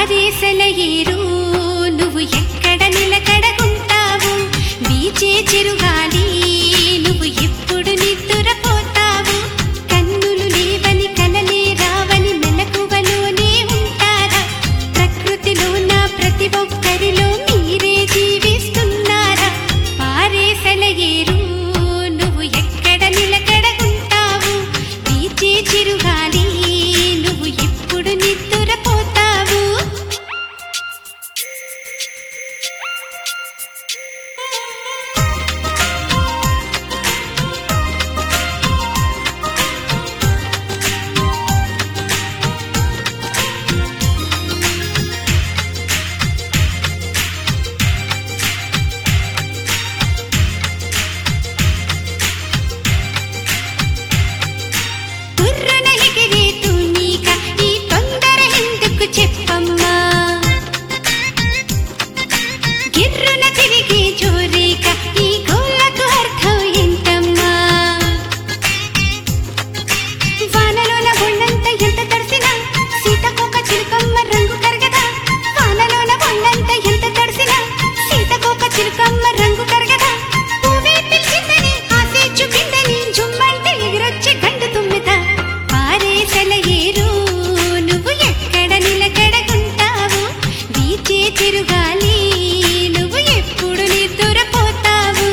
పారేసల ఏరు నువ్వు ఎక్కడ నిలకడగుంటావు వీచే చిరుగాలి నువ్వు ఎప్పుడు నిద్దురపోతావు కన్నులు లేవని కలలే రావని మెలకువలోనే ఉంటారా ప్రకృతిలో నా ప్రతి ఒక్కరిలో మీరే జీవిస్తున్నారా పారేసల ఏరు నువ్వు ఎక్కడ నిలకడగుంటావు వీచే చిరుగాలి నువ్వు ఎప్పుడు నిద్దురపోతావు బుర్రన ఎగిరే తూనీక ఈ తొందర ఎందుకు చెప్పమ్మా గిర్రున తిరిగే జోరేక ఈ గోలకు అర్థం ఎంతమ్మా వానలోన ఒళ్ళంత ఎంత తడిసినా సీతకొక చిలుకమ్మ రంగు కరగదా వానలోన ఒళ్ళంత ఎంత తడిసినా సీతకొక చిలుకమ్మ రంగు కరగదా పువ్వే పిలిచిందని ఆసే చూపిందని జుమ్మంటే ఎగిరొచ్చే గండు తుమ్మిద పారేసల ఏరు నువ్వు ఎక్కడ నిలకడగుంటావు వీచే తిరుగాలి నువ్వు ఎప్పుడు నిద్దురపోతావు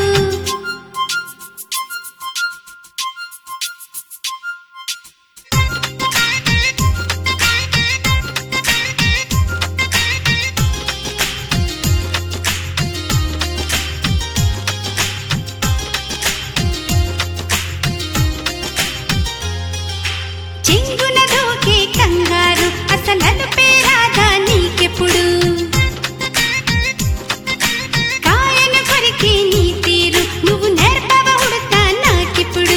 చెంగున దూకే కంగారు అసలు పేరాదా నీకెప్పుడు కాయను కొరికే నీ తీరు నువ్వు నేర్పవ ఉడతా నాకిప్పుడు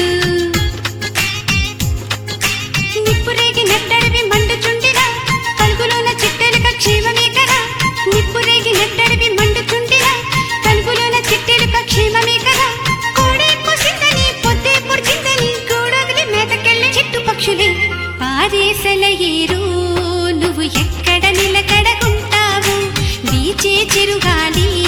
నిప్పురేగి నట్టడివి మండుచుండినా కలుగులోన చిట్టెలుక క్షేమమే కదా నిప్పురేగి నట్టడివి మండుచుండినా కలుగులోన చిట్టెలుక క్షేమమే కదా కోడే పొసిందని పొద్దే పొడిచిందని గూడొదిలి మేతకెళ్ళి చెట్టు పక్షులే పారేసల ఏరు నువ్వు ఎక్కడ నిలకడగుంటావు వీచే చిరుగాలి